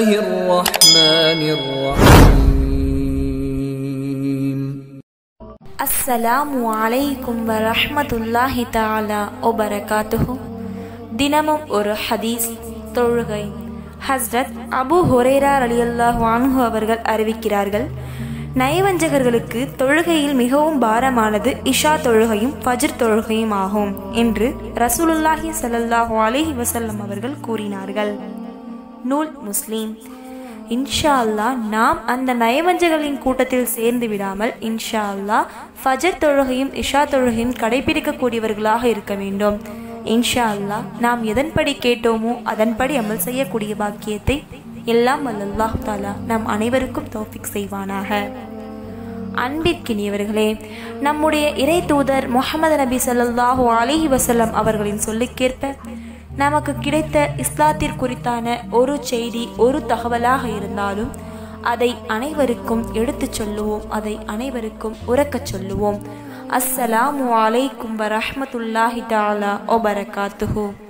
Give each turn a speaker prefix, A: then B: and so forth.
A: الله الرحمن الرحيم
B: அஸ்ஸலாமு அலைக்கும் வரஹ்மத்துல்லாஹி தஆலா ஒபரகாத்துஹு தினமும் ஒரு ஹதீஸ் தொழுகை ஹஸ்ரத் அபு ஹுரைரா ரலியல்லாஹு அன்ஹு அவர்கள் அறிவிக்கிறார்கள் நயவஞ்சகர்களுக்கு தொழுகையில் மிகவும் பாரமானது இஷா தொழுகையும் ஃபஜ்ர் தொழுகையும் ஆகும் என்று ரசூலுல்லாஹி ஸல்லல்லாஹு அலைஹி வஸல்லம் அவர்கள் கூறினார்கள் நூல் முஸ்லீம் இன்ஷா அல்லாஹ் நாம் அந்த நயவஞ்சகளின் கூட்டத்தில் சேர்ந்து விடாமல் இன்ஷா அல்லாஹ் ஃபஜர் தொழுகையும் இஷா தொழுகையும் கடைபிடிக்கக்கூடியவர்களாக இருக்க வேண்டும் இன்ஷா அல்லாஹ் நாம் எதன்படி கேட்டோமோ அதன்படி அமல் செய்யக்கூடிய பாக்கியத்தை எல்லாம் வல்லல்லாஹ் தாலா நம் அனைவருக்கும் தௌஃபிக் செய்வானாக அன்பிற்கினியவர்களே நம்முடைய இறை தூதர் முகமது நபி ஸல்லல்லாஹு அலைஹி வஸல்லம் அவர்களின் சொல்லுக்கேற்ப நமக்கு கிடைத்த இஸ்லாத்திற்குறித்தான ஒரு செய்தி ஒரு தகவலாக இருந்தாலும் அதை அனைவருக்கும் எடுத்துச் சொல்லுவோம் அதை அனைவருக்கும் உறக்கச் சொல்லுவோம் அஸ்ஸலாமு அலைக்கும் வரஹ்மத்துல்லாஹி தஆலா ஒபரகாத்துஹு